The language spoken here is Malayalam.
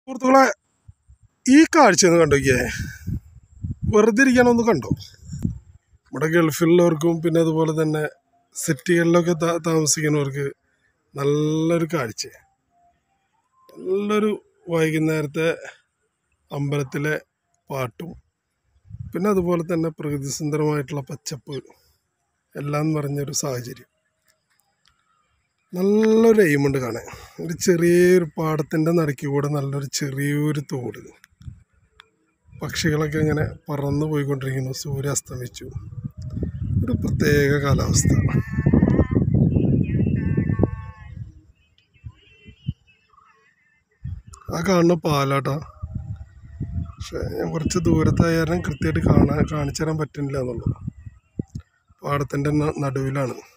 സുഹൃത്തുക്കളെ ഈ കാഴ്ച ഒന്ന് കണ്ടോക്കിയേ വെറുതെ ഇരിക്കാനൊന്ന് കണ്ടോ നമ്മുടെ ഗൾഫിലുള്ളവർക്കും പിന്നെ അതുപോലെ തന്നെ സിറ്റികളിലൊക്കെ താ- താമസിക്കുന്നവർക്ക് നല്ലൊരു കാഴ്ച നല്ലൊരു വൈകുന്നേരത്തെ അമ്പലത്തിലെ പാട്ടും പിന്നെ അതുപോലെ തന്നെ പ്രകൃതി സുന്ദരമായിട്ടുള്ള പച്ചപ്പ് എല്ലാം നിറഞ്ഞൊരു സാഹചര്യം നല്ലൊരു എയിമുണ്ട് കാണാൻ ഒരു ചെറിയൊരു പാടത്തിൻ്റെ നടുക്ക് കൂടെ നല്ലൊരു ചെറിയൊരു തോട് പക്ഷികളൊക്കെ ഇങ്ങനെ പറന്ന് പോയിക്കൊണ്ടിരിക്കുന്നു സൂര്യ അസ്തമിച്ചു ഒരു പ്രത്യേക കാലാവസ്ഥ ആ കാണുന്ന പാലാട്ടാ പക്ഷെ ഞാൻ കുറച്ച് ദൂരത്തായ കാരണം കൃത്യമായിട്ട് കാണാൻ കാണിച്ചു തരാൻ പറ്റുന്നില്ല എന്നുള്ളൂ പാടത്തിൻ്റെ ന- നടുവിലാണ്